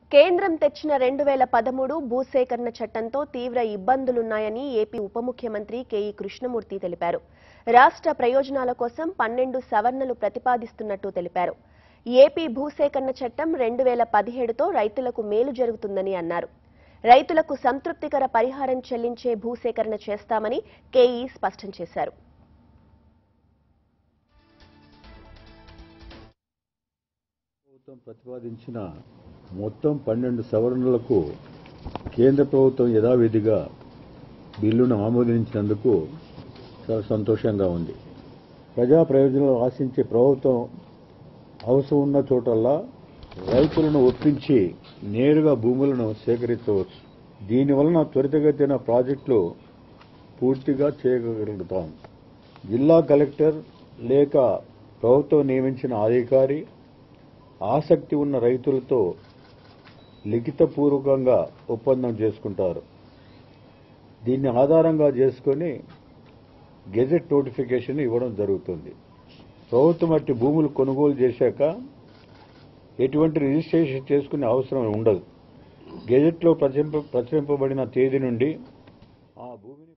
కేంద్రం తెచ్చిన రెండు వేల పదమూడు భూసేకరణ చట్టంతో తీవ్ర ఇబ్బందులున్నాయని ఏపీ ఉప ముఖ్యమంత్రి కేఈ కృష్ణమూర్తి తెలిపారు రాష్ట్ర ప్రయోజనాల కోసం పన్నెండు సవరణలు ప్రతిపాదిస్తున్నట్టు తెలిపారు ఏపీ భూసేకరణ చట్టం రెండు వేల పదిహేడుతో రైతులకు మేలు జరుగుతుందని అన్నారు రైతులకు సంతృప్తికర పరిహారం చెల్లించే భూసేకరణ చేస్తామని కేఈ స్పష్టం చేశారు ప్రభుత్వం ప్రతిపాదించిన మొత్తం పన్నెండు సవరణలకు కేంద్ర ప్రభుత్వం యథావిధిగా బిల్లును ఆమోదించినందుకు చాలా సంతోషంగా ఉంది ప్రజా ప్రయోజనాలు ఆశించే ప్రభుత్వం అవసరం ఉన్న చోటల్లా రైతులను ఒప్పించి నేరుగా భూములను సేకరించవచ్చు దీనివలన త్వరితగతిన ప్రాజెక్టులు పూర్తిగా చేయగలుగుతాం జిల్లా కలెక్టర్ లేక ప్రభుత్వం నియమించిన అధికారి ఆసక్తి ఉన్న రైతులతో లిఖితపూర్వకంగా ఒప్పందం చేసుకుంటారు దీన్ని ఆధారంగా చేసుకొని గెజెట్ నోటిఫికేషన్ ఇవ్వడం జరుగుతుంది ప్రభుత్వం అట్టి భూములు కొనుగోలు చేశాక ఎటువంటి రిజిస్ట్రేషన్ చేసుకునే అవసరం ఉండదు గెజెట్లో ప్రచురింప ప్రచురింపబడిన తేదీ నుండి ఆ భూమిని